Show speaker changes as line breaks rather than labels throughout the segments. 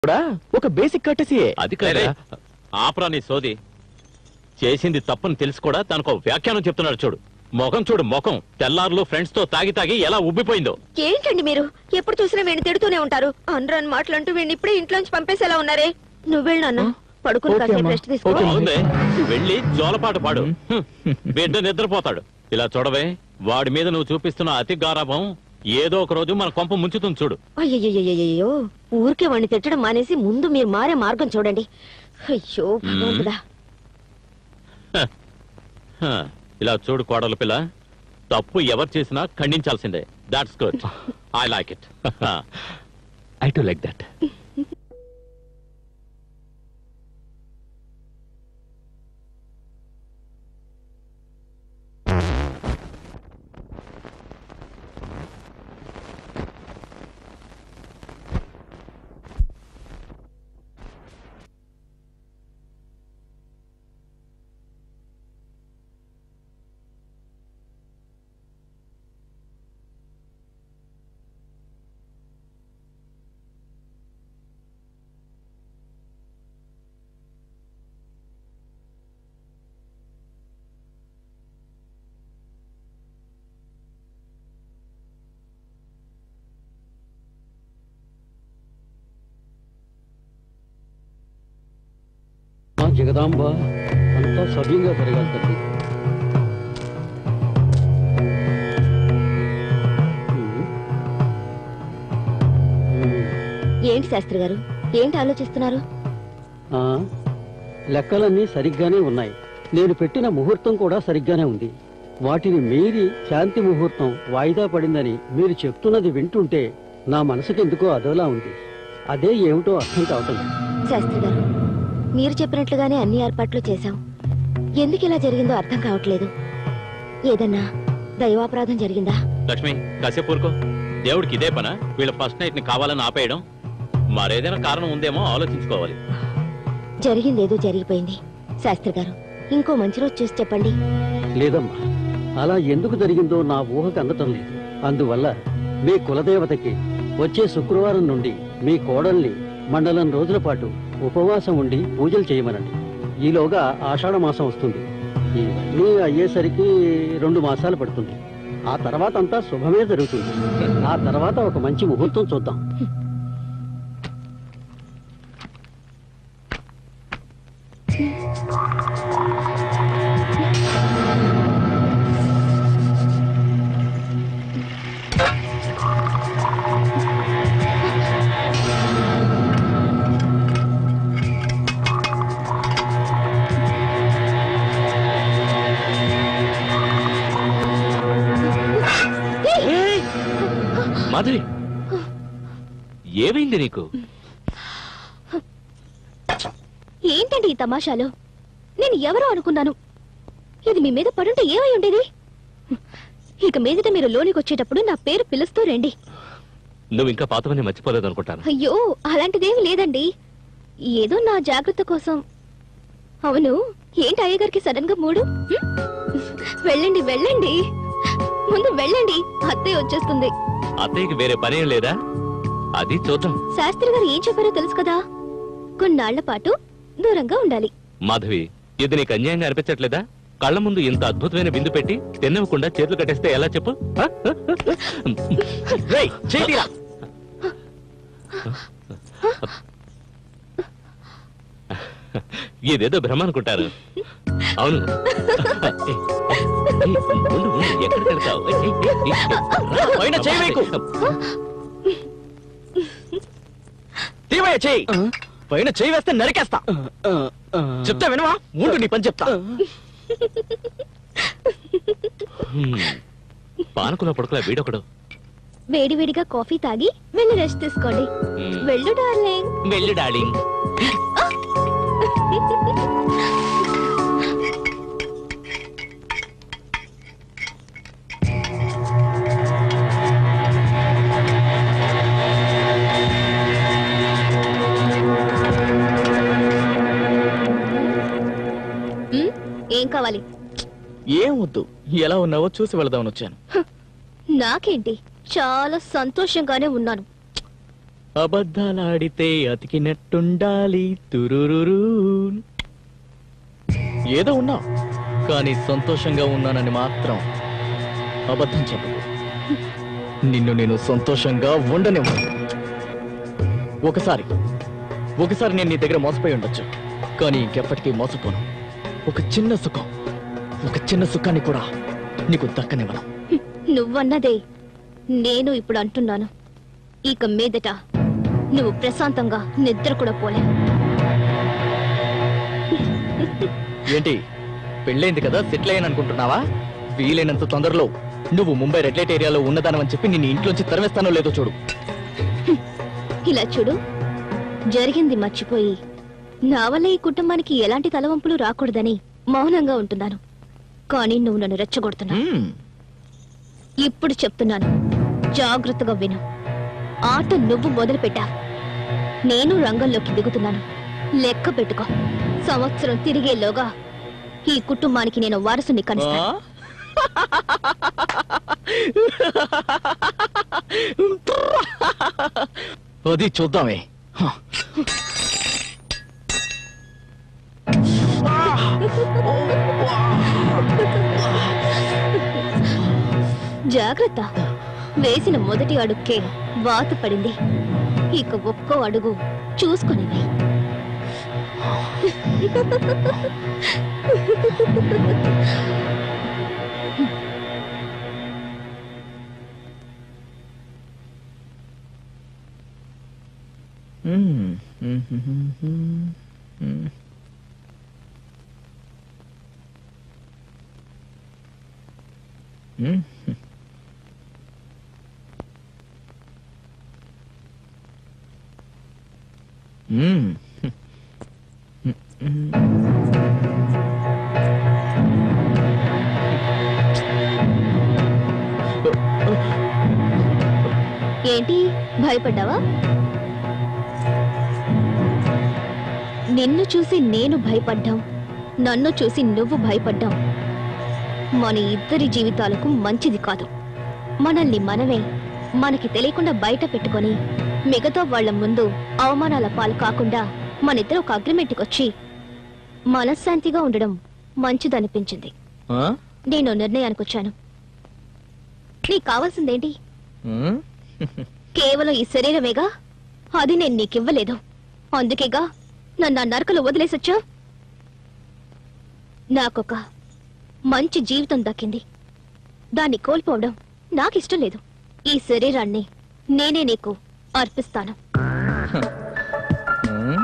కూడా ఒక బేసిక్ కట్టసియే
అది కాదే ఆపరా నీ సోది చేసింది తప్పని తెలిసి కూడా తనకు ఒక వ్యాఖ్యానం చెప్తున్నాడు చూడు ముఖం చూడు ముఖం తెల్లారులు ఫ్రెండ్స్ తో తాగి తాగి ఎలా ఉబ్బిపోయిందో
ఏంటండి మీరు ఎప్పుడు చూసినా వీడిని తిడుతూనే ఉంటారు అనరాని మాటలంటూ వీడిని ఇప్పుడే ఇంట్లోంచి పంపేసేలా ఉన్నారే నువ్వు వెళ్ళు నాన్న పడుకుని
ఓకే
కాసేపు
అమ్మా.
రెస్ట్ తీసుకో
ఓకే.
బాగుంది వెళ్ళి జోలపాట పాడు హ్మ్. బిడ్డ నిద్రపోతాడు ఇలా చూడవే వాడి మీద నువ్వు చూపిస్తున్న అతి గారాభం ఏదో ఒక రోజు మన కొంప ముంచుతుంది చూడు
అయ్యయ్యో ఊరికే వాడిని తిట్టడం మానేసి ముందు మీరు మారే మార్గం చూడండి అయ్యో భగవంతుడా
హ. హ. ఇలా చూడు కోడలు పిల్ల తప్పు ఎవరు చేసినా ఖండించాల్సిందే that's good I like it
I to like that
ఆ జగదాంబ అంతా సవ్యంగా జరగాలి తల్లి ఉమ్. ఉమ్.
ఏంటి శాస్త్రి గారు ఏంటి ఆలోచిస్తున్నారు
ఆ, లెక్కలన్నీ సరిగ్గానే ఉన్నాయి నేను పెట్టిన ముహూర్తం కూడా సరిగ్గానే ఉంది వాటిని మీరి శాంతి ముహూర్తం వాయిదా పడిందని మీరు చెప్తున్నది వింటుంటే నా మనసుకెందుకో అదోలా ఉంది అదే ఏమిటో అర్థం కావటం లేదు.
శాస్త్రి గారు మీరు చెప్పినట్లుగానే అన్ని ఏర్పాట్లు చేశాం ఎందుకు ఇలా జరిగిందో అర్థం కావట్లేదు ఏదన్నా దైవాపరాధం జరిగిందా
లక్ష్మి కాసేపు ఊరుకో దేవుడికి ఇదే పన వీళ్ళ ఫస్ట్ నైట్ ని కావాలని ఆపేయడం మరేదైనా కారణం ఉందేమో ఆలోచించుకోవాలి
జరిగిందేదో జరిగిపోయింది శాస్త్రి గారు ఇంకో మంచి రోజు చూసి చెప్పండి
లేదమ్మా అలా ఎందుకు జరిగిందో నా ఊహకు అందటం లేదు అందువల్ల మీ కులదేవతకి వచ్చే శుక్రవారం నుండి మీ కోడల్ని మండలం రోజుల పాటు ఉపవాసం ఉండి పూజలు చేయమనండి ఈలోగా ఆషాఢ మాసం వస్తుంది ఇవన్నీ అయ్యేసరికి రెండు మాసాలు పడుతుంది ఆ తర్వాత అంతా శుభమే జరుగుతుంది ఆ తర్వాత ఒక మంచి ముహూర్తం చూద్దాం
మాధవి ఏమైంది నీకు
ఏంటండి ఈ తమాషాలు నేను ఎవరో అనుకున్నాను ఇది మీ మీద పడుంటే ఏమై ఉండేది ఇక మీదట మీరు లోనికి వచ్చేటప్పుడు నా పేరు పిలుస్తూ రండి
నువ్వు ఇంకా పాతవన్నీ మర్చిపోలేదు అనుకుంటాను
అయ్యో అలాంటిదేమి లేదండి ఏదో నా జాగ్రత్త కోసం అవును ఏంటి అయ్యగారికి సడన్ గా మూడు హ్మ్? వెళ్ళండి వెళ్ళండి ముందు వెళ్ళండి అత్తయ్య వచ్చేస్తుంది
అత్తయ్యకి వేరే పనేం లేదా అది చూద్దాం
శాస్త్రి గారు ఏం చెప్పారో తెలుసు కదా కొన్నాళ్ల పాటు దూరంగా ఉండాలి
మాధవి ఇది నీకు అన్యాయంగా అనిపించట్లేదా కళ్ళ ముందు ఇంత అద్భుతమైన బిందు పెట్టి తిన్నవకుండా చేతులు కట్టేస్తే ఎలా చెప్పు ఆ?
రేయ్ చేతిరా
ఇదేదో భ్రమ అనుకుంటారు అవును ఏయ్, ఏయ్, ఉండు, ఉండు, ఎక్కడికి వెళ్తావు? ఏయ్, ఏయ్, ఏయ్, ఏయ్, రా,
పైన చేయి వేయకు. తీవయ్య చేయి పైన చేయి వేస్తే నరికేస్తా చెప్తా వినవా ముందు నీ పని చెప్తా
హ్మ్. పానకుల పడుకుల వీడొకడు
వేడివేడిగా కాఫీ తాగి వెళ్ళి రెస్ట్ తీసుకోండి
హ్మ్.
వెళ్ళు డార్లింగ్
వెళ్ళు డార్లింగ్
ఉమ్, ఏం కావాలి
ఏం వద్దు ఎలా ఉన్నావో చూసి వెళదామని వచ్చాను
నాకేంటి చాలా సంతోషంగానే ఉన్నాను
అబద్ధాలాడితే అతికినట్టుండాలి తురురురు ఏదో ఉన్నావు కానీ సంతోషంగా ఉన్నానని మాత్రం అబద్ధం చెప్పకు నిన్ను నేను సంతోషంగా ఉండనివ్వను ఒకసారి ఒకసారి నేను నీ దగ్గర మోసపోయి ఉండొచ్చు కానీ ఇంకెప్పటికీ మోసపోను ఒక చిన్న సుఖం ఒక చిన్న సుఖాన్ని కూడా నీకు దక్కనివ్వను
నువ్వన్నదే నేను ఇప్పుడు అంటున్నాను ఇక మీదట నువ్వు ప్రశాంతంగా నిద్ర కూడా పోలే
ఏంటి పెళ్ళైంది కదా సెటిల్ అయ్యాను అనుకుంటున్నావా వీలైనంత తొందరలో నువ్వు ముంబై రెడ్ లైట్ ఏరియాలో ఉన్నదానని చెప్పి నిన్ను ఇంట్లోంచి తరివేస్తానో లేదో చూడు
ఇలా చూడు జరిగింది మర్చిపోయి నా వల్ల ఈ కుటుంబానికి ఎలాంటి తలవంపులు రాకూడదని మౌనంగా ఉంటున్నాను కానీ నువ్వు నన్ను రెచ్చగొడుతున్నావు
మ్మ్.
ఇప్పుడు చెప్తున్నాను జాగ్రత్తగా విను ఆట నువ్వు మొదలు పెట్టావు నేను రంగంలోకి దిగుతున్నాను లెక్క పెట్టుకో సంవత్సరం తిరిగేలోగా ఈ కుటుంబానికి నేను వారసుని
ఆ?
కనిస్తాను
అది చూద్దామే హ.
జాగ్రత్త వేసిన మొదటి అడుక్కే వాత పడింది ఇక ఒక్కో అడుగు చూసుకుని వెయ్.
మ్మ్. మ్మ్. మ్మ్. మ్మ్. మ్మ్.
ఏంటి భయపడ్డావా నిన్ను చూసి నేను భయపడ్డాం నన్ను చూసి నువ్వు భయపడ్డాం మన ఇద్దరి జీవితాలకు మంచిది కాదు మనల్ని మనమే మనకి తెలియకుండా బయట పెట్టుకొని మిగతా వాళ్ళ ముందు అవమానాల పాలు కాకుండా మనిద్దరు ఒక అగ్రిమెంట్కి వచ్చి మనశ్శాంతిగా ఉండడం మంచిదనిపించింది
ఆ?
నేను నిర్ణయానికి వచ్చాను నీకు కావాల్సిందేంటి
మ్మ్.
కేవలం ఈ శరీరమేగా అది నేను నీకివ్వలేదు అందుకేగా నన్ను ఆ నరకలు వదిలేసొచ్చా నాకొక మంచి జీవితం దక్కింది దాన్ని కోల్పోవడం నాకిష్టం లేదు ఈ శరీరాన్ని నేనే నీకు అర్పిస్తాను
మ్మ్.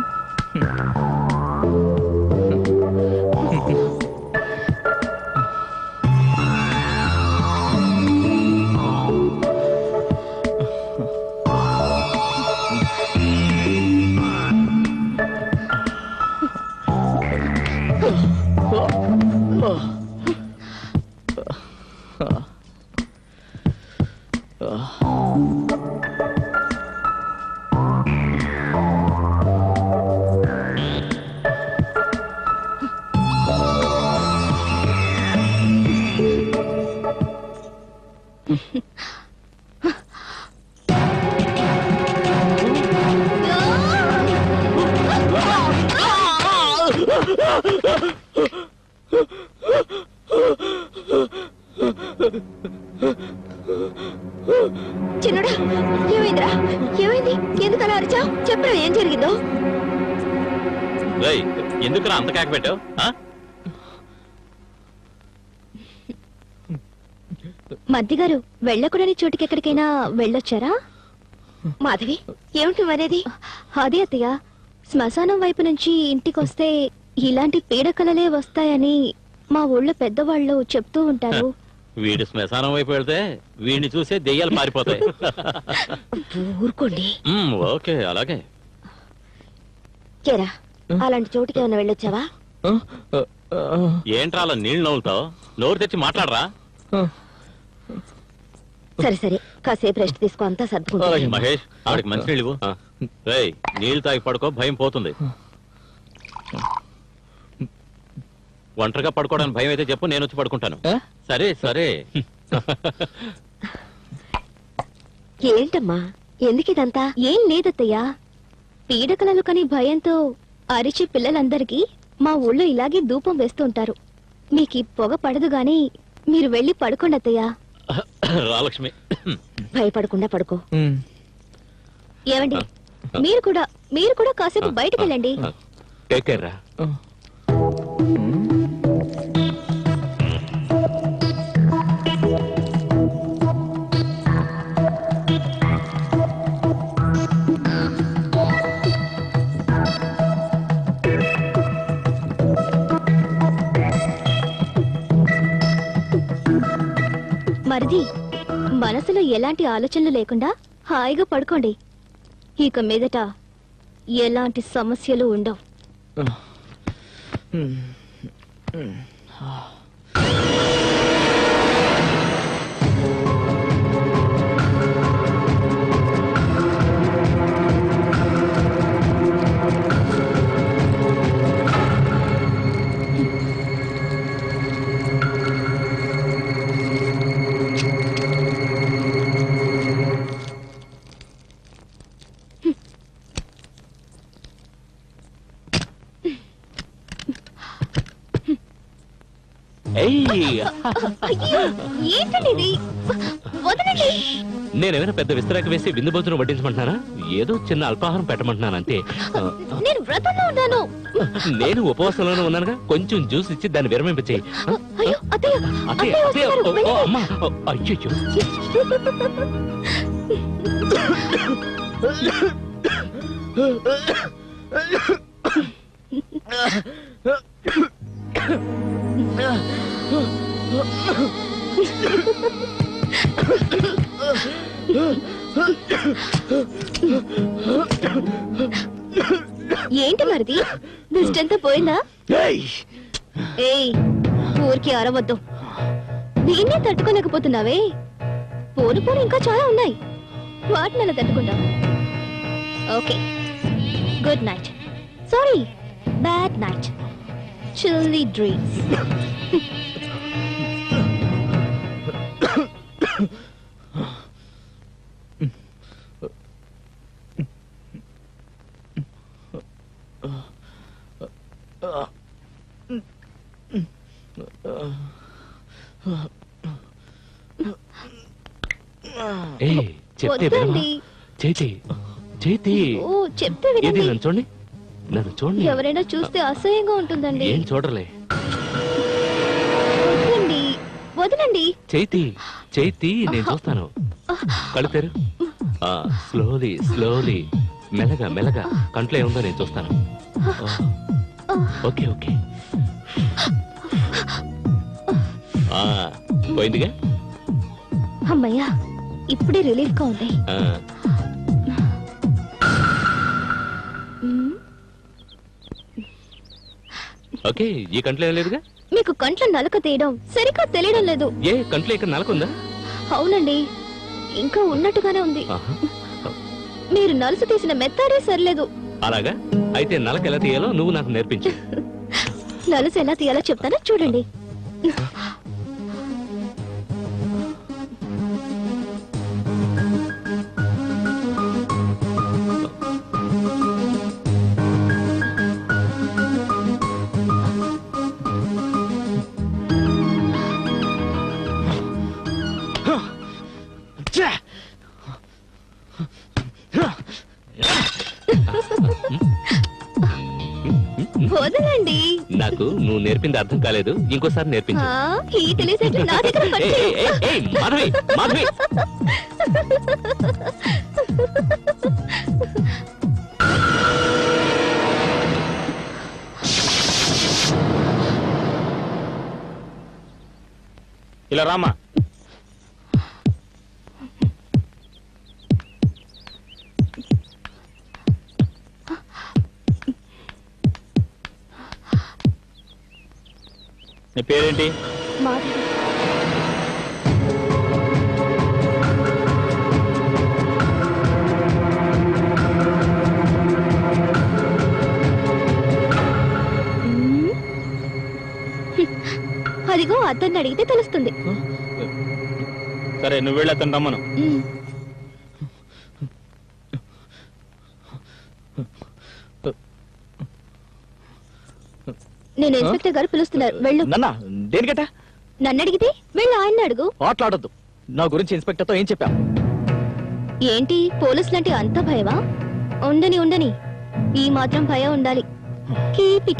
చిన్నడా ఏమైందిరా ఏమైంది ఎందుకు అలా అరిచావు చెప్పరా ఏం జరిగిందో
రేయ్ ఎందుకురా అంత కేక పెట్టావు ఆ?
మద్ది గారు వెళ్ళకూడని చోటుకి ఎక్కడికైనా వెళ్ళొచ్చారా మాధవి ఏమిటి మరేది అదే అత్తయ్య శ్మశానం వైపు నుంచి ఇంటికొస్తే ఇలాంటి పీడకలలే వస్తాయని మా ఊళ్ళో పెద్దవాళ్ళు చెప్తూ ఉంటారు
వీడు శ్మశానం వైపు వెళ్తే వీడిని చూసే దెయ్యాలు పారిపోతాయి
ఊరుకోండి
మ్మ్, ఓకే అలాగే
కేరా అలాంటి చోటుకి ఏమైనా వెళ్ళొచ్చావా
ఆ? ఆ, ఆ,
ఏంట్రా అలా నీళ్ళు నవ్వుతావు నోరు తెచ్చి మాట్లాడరా
ఆ.
సరే సరే కాసేపు రెస్ట్ తీసుకో అంతా సర్దుకుంటా
అలాగే.
మహేష్ ఆవిడకి మంచి నీళ్ళు రేయ్ నీళ్ళు తాగి పడుకో భయం పోతుంది ఒంటరిగా పడుకోవడానికి భయం అయితే చెప్పు నేను వచ్చి పడుకుంటాను
ఆ?
సరే సరే
ఏంటమ్మా ఎందుకిదంతా
ఏం లేదత్తయ్యా పీడకలలు కని భయంతో అరిచే పిల్లలందరికీ మా ఊళ్ళో ఇలాగే ధూపం వేస్తూ ఉంటారు మీకు ఈ పొగ పడదు గాని మీరు వెళ్ళి పడుకోండి అత్తయ్యా
రాలక్ష్మి
భయపడకుండా పడుకో
ఏమండి మీరు కూడా మీరు కూడా కాసేపు బయటకు వెళ్ళండి
టేక్ కేర్ రా
మరిది మనసులో ఎలాంటి ఆలోచనలు లేకుండా హాయిగా పడుకోండి ఇక మీదట ఎలాంటి సమస్యలు ఉండవు
ఏయ్
అయ్యో ఏంటండి ఇది వదలండి
నేనేమైనా పెద్ద విస్తరాక వేసి విందు భోజనం వడ్డించమంటున్నానా ఏదో చిన్న అల్పాహారం పెట్టమంటున్నాను అంతే ఆ,
నేను వ్రతంలో ఉన్నాను
నేను ఉపవాసంలోనే ఉన్నానుగా కొంచెం జ్యూస్ ఇచ్చి దాన్ని విరమింపచేయి
అయ్యో అత్తయ్య
అదే
అత్తయ్య
అదే
వస్తున్నారు,
ఓ, ఓ,
వెళ్ళండి.
అమ్మా ఓ, అయ్యయ్యో
ఏంటి మరిది దిష్టంతా పోయిందా ఏయ్ ఊరికి అరవద్దు దీన్నే తట్టుకోలేకపోతున్నావే పోను పోను ఇంకా చాలా ఉన్నాయి వాటిని అలా తట్టుకుంటాం okay good night sorry bad night chilly dreams
ఏ చెప్తే వినవా?
వద్దండి
చేతి చేతి
ఓ చెప్తే
ఏది
వినండి
నన్ను చూడండి నన్ను చూడండి
ఎవరైనా చూస్తే అసహ్యంగా ఉంటుందండి
ఏం చూడలే
వదలండి వదలండి
చేతి చేతి నేను చూస్తాను కళ్ళు తెరు ఆ స్లోలీ స్లోలీ మెల్లగా మెల్లగా కంట్లో ఏముందో నేను చూస్తాను ఆ, ఓకే ఓకే ఆ, పోయిందిగా
అమ్మయ్యా ఇప్పుడే రిలీఫ్ గా ఉంది
ఆ,
మ్మ్.
ఓకే ఈ కంట్లో ఏం లేదుగా
మీకు కంట్లో నలక తీయడం సరిగ్గా తెలియడం లేదు
ఏ కంట్లో ఇక్కడ నలకుందా
అవునండి ఇంకా ఉన్నట్టుగానే ఉంది
ఆహా.
మీరు నలుసు తీసిన మెత్తాడే సరిలేదు
అలాగా అయితే నలక ఎలా తీయాలో నువ్వు నాకు నేర్పించు
నలుసు ఎలా తీయాలో చెప్తానో చూడండి వదలండి
నాకు నువ్వు నేర్పింది అర్థం కాలేదు ఇంకోసారి నేర్పించు
ఆ, ఈ తెలిసేట్లు నా దగ్గర
ఏయ్,
పని
ఏయ్, ఏయ్, ఏయ్, మాధవి మాధవి
ఇలా రామా నీ పేరేంటి
మాధవి మ్మ్. అదిగో అతన్ని అడిగితే తెలుస్తుంది
సరే నువ్వు వెళ్ళి అతను రమ్మను
మ్మ్. నేను ఇన్స్పెక్టర్ గారు పిలుస్తున్నారు వెళ్ళు
నన్నా దేనికట
నన్ను అడిగితే వెళ్ళు ఆయన అడుగు
ఆటలాడొద్దు నా గురించి ఇన్స్పెక్టర్తో ఏం చెప్పావు
ఏంటి పోలీసులంటే అంత భయమా ఉండని ఉండని ఈ మాత్రం భయం ఉండాలి కీపిట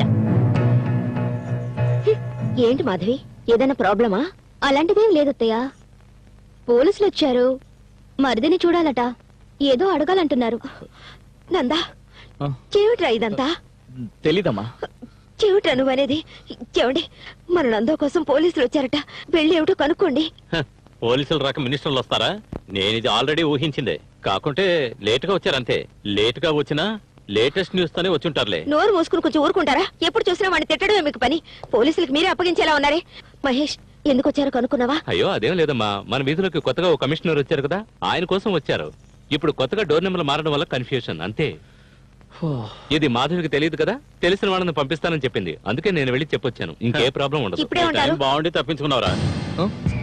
ఏంటి మాధవి ఏదైనా ప్రాబ్లమా
అలాంటిదేం లేదత్తయ్య పోలీసులు వచ్చారు మరిదిని చూడాలట ఏదో అడగాలంటున్నారు
నందా
ఆ,
చెవిట్రా ఇదంతా
తెలీదమ్మా
చెవిట్రా నువ్వనేది చెవండి మన నందో కోసం పోలీసులు వచ్చారట వెళ్ళి ఏమిటో కనుక్కోండి
హ, పోలీసులు రాక మినిస్టర్లు వస్తారా నేను ఇది ఆల్రెడీ ఊహించిందే కాకుంటే లేట్ గా వచ్చారంతే లేట్ గా వచ్చినా లేటెస్ట్ న్యూస్ తోనే వచ్చుంటారులే
నోరు మూసుకుని కొంచెం ఊరుకుంటారా ఎప్పుడు చూసినా వాడిని తిట్టడమే మీకు పని పోలీసులకు మీరే అప్పగించేలా ఉన్నారే మహేష్ ఎందుకు వచ్చారో కనుక్కున్నావా
అయ్యో అదేం లేదమ్మా మన వీధిలోకి కొత్తగా ఒక కమిషనర్ వచ్చారు కదా ఆయన కోసం వచ్చారు ఇప్పుడు కొత్తగా డోర్ నెంబర్లు మారడం వల్ల కన్ఫ్యూషన్ అంతే ఇది మాధవికి తెలియదు కదా తెలిసిన వాళ్ళని పంపిస్తానని చెప్పింది అందుకే నేను వెళ్ళి చెప్పొచ్చాను ఇంకే ప్రాబ్లం ఉండదు
ఇప్పుడే ఉంటారు
బాగుండి తప్పించుకున్నావురా
ఆ?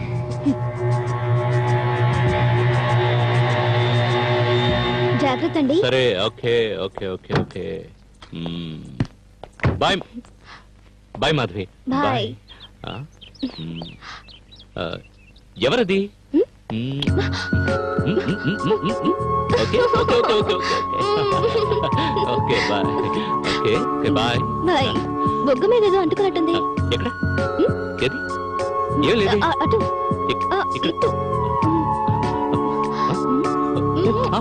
జాగ్రత్త అండి
సరే ఓకే ఓకే ఓకే ఓకే మ్మ్. Bye bye Madhavi
bye.
ఆ? మ్మ్. ఆ, ఎవరది మ్మ్. మ్మ్, మ్మ్, మ్మ్, మ్మ్, మ్మ్. Okay okay okay okay okay okay bye okay okay bye
bye బొగ్గ మీద ఏదో అంటుకున్నట్టుంది
ఎక్కడ ఏది ఏం లేదు
ఆ, అటు
ఇక్-
ఆ,
ఇక్కడ
ఇటు
ఆ?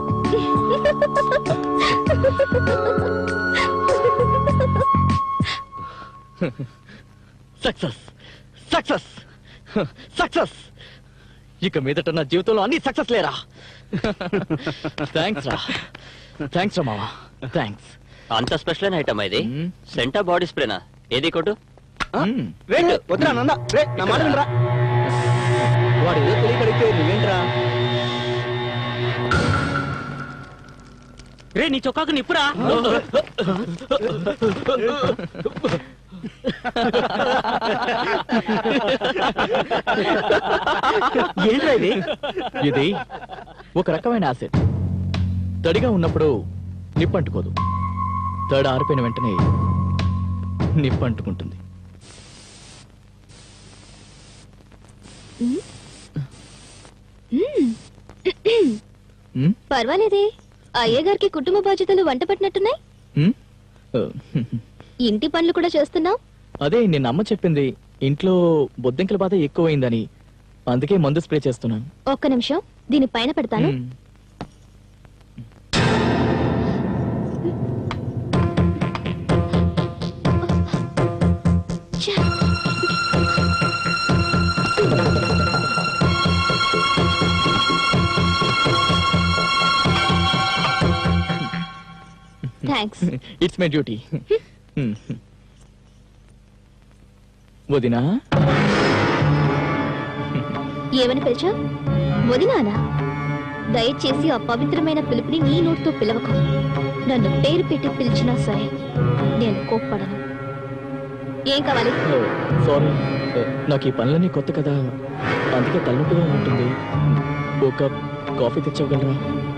సక్సెస్ సక్సెస్ సక్సెస్ ఇక మీదట నా జీవితంలో అన్ని సక్సెస్ లేరా థ్యాంక్స్ రా థ్యాంక్స్ రా మావా థ్యాంక్స్
అంత స్పెషల్ ఐటమ్ ఇది
మ్మ్.
సెంటా బాడీ స్ప్రేనా ఏది కొట్టు
వెయిట్ వద్దురా నంద రే నా మాట వినరా వాడు ఏదో తెలియక అడిగితే నువ్వేంట్రా
రే నీ చొక్కాకు నిప్పురా
ఏంట్రా ఇది
ఇది ఒక రకమైన యాసిడ్ తడిగా ఉన్నప్పుడు నిప్పంటుకోదు తడి ఆరిపోయిన వెంటనే నిప్పంటుకుంటుంది మ్మ్?
పర్వాలేదే అయ్య గారికి కుటుంబ బాధ్యతలు వంట పట్టినట్టున్నాయి
మ్మ్?
ఇంటి పనులు కూడా చేస్తున్నావు
అదే నిన్న అమ్మ చెప్పింది ఇంట్లో బొద్దింకల బాధ ఎక్కువైందని అందుకే మందు స్ప్రే చేస్తున్నాను
ఒక్క నిమిషం దీని పైన పెడతాను
మ్మ్.
ఛ! థ్యాంక్స్
ఇట్స్ మై డ్యూటీ వదినా
ఏమని పిలిచా వదినానా దయచేసి ఆ పవిత్రమైన పిలుపుని నీ నోటితో పిలవకు నన్ను పేరు పెట్టి పిలిచినా సరే నేను కోప్పడను ఏం కావాలి
సారీ నాకు ఈ పనులన్నీ కొత్త కదా అందుకే తలనొప్పిగా ఉంటుంది ఒక కప్ కాఫీ తెచ్చవగలరా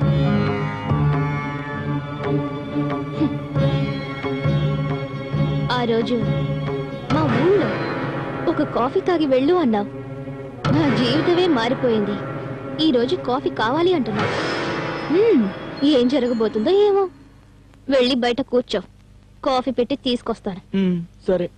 ఆ రోజు మా ఊళ్ళో ఒక కాఫీ తాగి వెళ్ళు అన్నావు నా జీవితమే మారిపోయింది ఈ రోజు కాఫీ కావాలి అంటున్నావు హ్మ్, ఏం జరగబోతుందో ఏమో వెళ్ళి బయట కూర్చో కాఫీ పెట్టి తీసుకొస్తాను
మ్మ్, సరే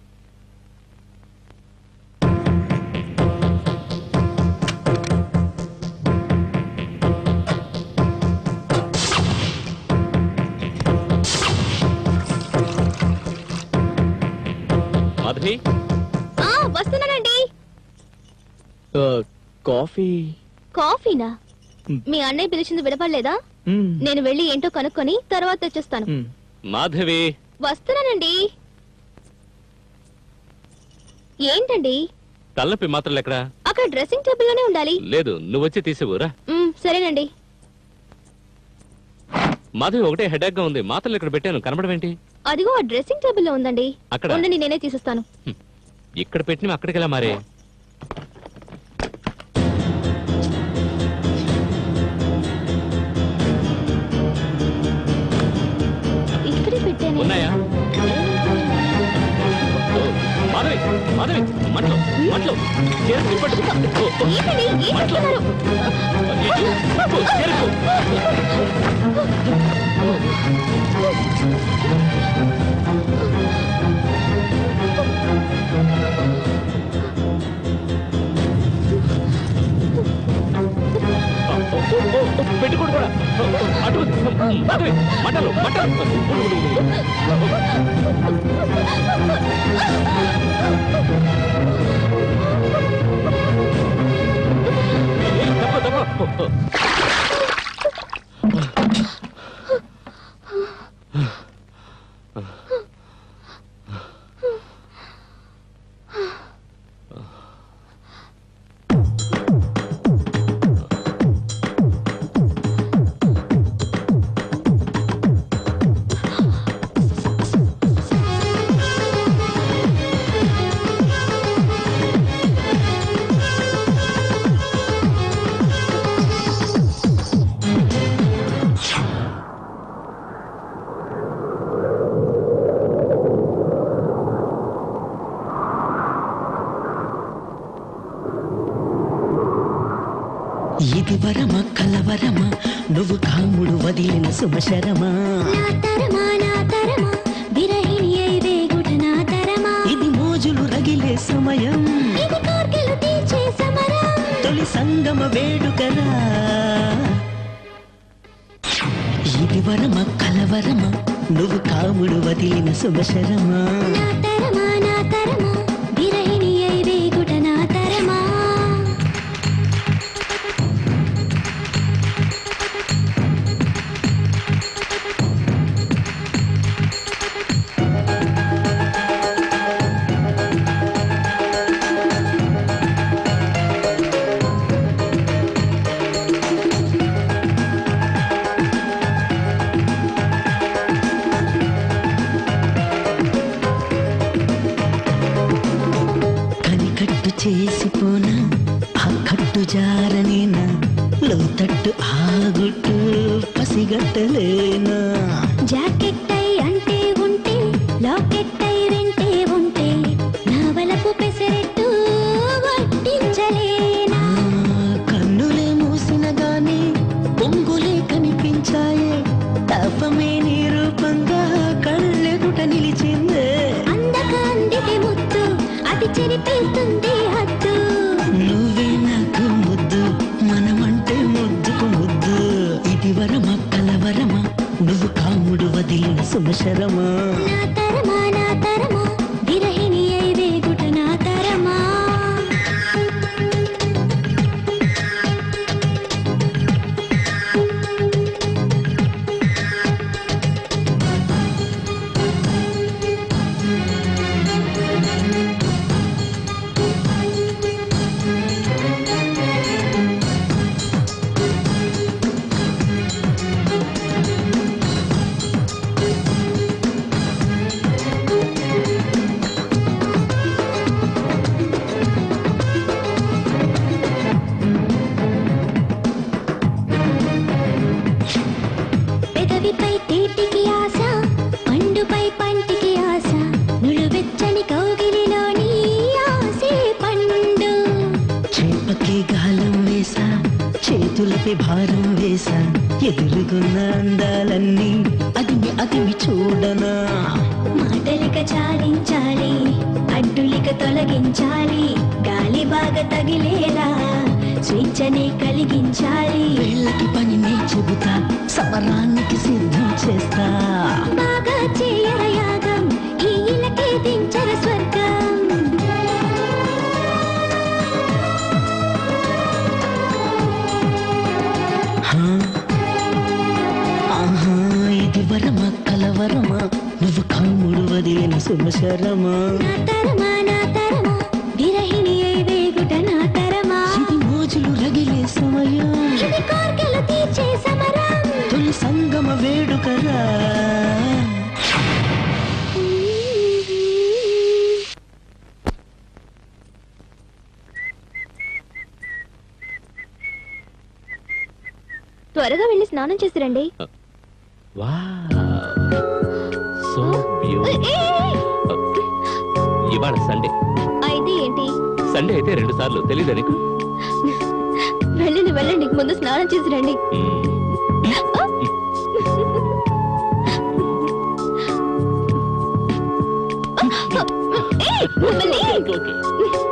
మాధవి
ఆ వస్తున్నానండి
ఆ, కాఫీ
కాఫీనా
మ్.
మీ అన్నయ్య పిలిచింది వినపడలేదా
మ్మ్,
నేను వెళ్ళి ఏంటో కనుక్కొని తర్వాత తెచ్చేస్తాను
మ్మ్.
మాధవి
వస్తున్నానండి ఏంటండి
తలనొప్పి మాత్రలు ఎక్కడా
అక్కడ డ్రెస్సింగ్ టేబుల్ లోనే ఉండాలి
లేదు నువ్వు వచ్చి తీసివ్వురా
మ్, సరేనండి
మాధవి ఒకటే హెడేక్ గా ఉంది మాత్రలు ఇక్కడ పెట్టాను కనబడమేంటి
అదిగో ఆ డ్రెస్సింగ్ టేబుల్ లో ఉందండి
అక్కడ?
ఉండండి నేనే తీసిస్తాను
ఇక్కడ పెట్టిన అక్కడికి ఎలా మారే
ఇక్కడే పెట్టాను
ఉన్నాయా మాధవి మాధవి మంటలు మంటలు చీర తిప్పట్టు ఓ, ఓ,
ఏంటండి ఏం చేస్తున్నారు
అయ్యయ్యో, ఓ, చీరకు. ఓ, ఓ, ఓ, ఓ, పెట్టుకోడు కూడా ఓ, ఓ, అటు మాధవి మంటలు మంటలు ఉండు, ఉండు, ఉండు, ఉండు. ఏయ్, తప్ప తప్ప
ఇది వరమ కలవరమ నువ్వు కాముడు వదిలిన శుభశరమా
నా తరమా నా తరమా విరహిణి అయి వేగుట నా తరమా
ఇది మోజులు రగిలే సమయం
ఇది కోర్కెలు తీర్చే సమరం
తొలి సంగమ వేడుకరా ఇది వరమ కలవరమ నువ్వు కాముడు వదిలిన శుభశరమా
నా తరమా నా తరమా విరహిణి అయి వేగుట నా తరమా
కనికట్టు చేసిపోనా ఆ కట్టు జారనేనా లోతట్టు ఆగుట్టు పసిగట్టలేనా
జాకెట్ అయి అంటే ఉంటే లాకెట్ అయి వెంటే ఉంటే నా వలపు పెసరెట్టు వడ్డించలేనా
ఆ కన్నులే మూసిన గాని పొంగులే కనిపించాయే తపమే నీ రూపంగా కళ్ళెదుట నిలిచిందే
అందక అందితే ముద్దు అది చెరిపేస్తుంది హద్దు
నువ్వే నాకు ముద్దు మనమంటే ముద్దుకు ముద్దు ఇది వరమా కలవరమా నువ్వు కాముడు వదిలిన సుమశరమా
నా తరమా నా తరమా విరహిణి అయి వేగుట నా తరమా పెదవిపై తేటికి ఆశ పండుపై పంటికి ఆశ నులువెచ్చని కౌగిలిలోని ఆసే పండు
చేపకి గాలం వేసా చేతులపై భారం వేసా ఎదురుగున్న అందాలన్నీ అదిమి అదిమి చూడనా
మాటలిక చాలించాలి అడ్డులిక తొలగించాలి గాలి బాగా తగిలేలా స్వేచ్ఛనే కలిగించాలి
వీళ్ళకి పని నే చెబుతా సమరానికి సిద్ధం చేస్తా
బాగా చేయర యాగం ఈ ఇలకే దించర స్వర్గం
హా? ఆహా ఇది వరమా కలవరమా నువ్వు కాముడు వదిలిన శుభశరమా
నా తరమా నా తరమా విరహిణి అయి వేగుట నా తరమా
ఇది మోజులు రగిలే సమయం
ఇది కోర్కెలు తీర్చే సమరం
తొలి సంగమ వేడుకరా
త్వరగా వెళ్ళి స్నానం చేసి రండి
వావ్ సో బ్యూటిఫుల్ ఇవాళ సండే
అయితే ఏంటి
సండే అయితే రెండు సార్లు తెలియదు నీకు
వెళ్ళండి వెళ్ళండి ముందు స్నానం చేసి రండి
మ్మ్.
ఏయ్, మిమ్మల్ని!